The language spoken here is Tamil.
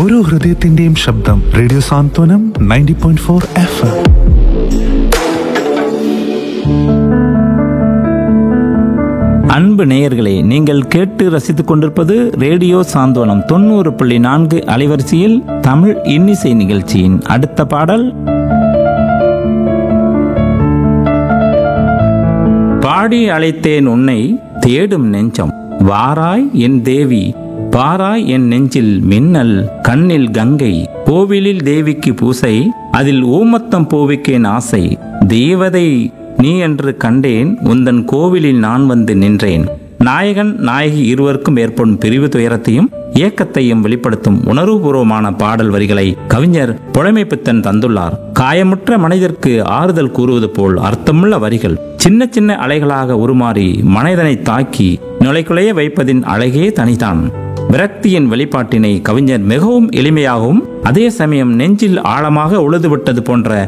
ഓരോ ഹൃദയത്തിന്റെയും ശബ്ദം radio Santhwanam ninety point four F M அன்பு நேயர்களே நீங்கள் கேட்டு ரசித்துக் கொண்டிருப்பது ரேடியோ சாந்தோனம் தொண்ணூறு புள்ளி நான்கு அலைவரிசையில் தமிழ் இன்னிசை நிகழ்ச்சியின் அடுத்த பாடல் பாடி அழைத்தேன் உன்னை தேடும் நெஞ்சம் வாராய் என் தேவி பாராய் என் நெஞ்சில் மின்னல் கண்ணில் கங்கை கோவிலில் தேவிக்கு பூசை அதில் ஊமத்தம் பூவிக்கேன் ஆசை தேவதை நீ என்று கண்டேன் உந்தன் கோவிலில் நான் வந்து நின்றேன் நாயகன் நாயகி இருவருக்கும் ஏற்படும் பிரிவு துயரத்தையும் ஏக்கத்தையும் வெளிப்படுத்தும் உணர்வுபூர்வமான பாடல் வரிகளை கவிஞர் புலமைப்பித்தன் தந்துள்ளார் காயமுற்ற மனிதர்க்கு ஆறுதல் கூறுவது போல் அர்த்தமுள்ள வரிகள் சின்ன சின்ன அலைகளாக உருமாறி மனிதனை தாக்கி நிலைக்குலைய வைப்பதின் அழகே தனிதான் விரக்தியின் வெளிப்பாட்டினை கவிஞர் மிகவும் எளிமையாகவும் அதே சமயம் நெஞ்சில் ஆழமாக உழுதுவிட்டது போன்ற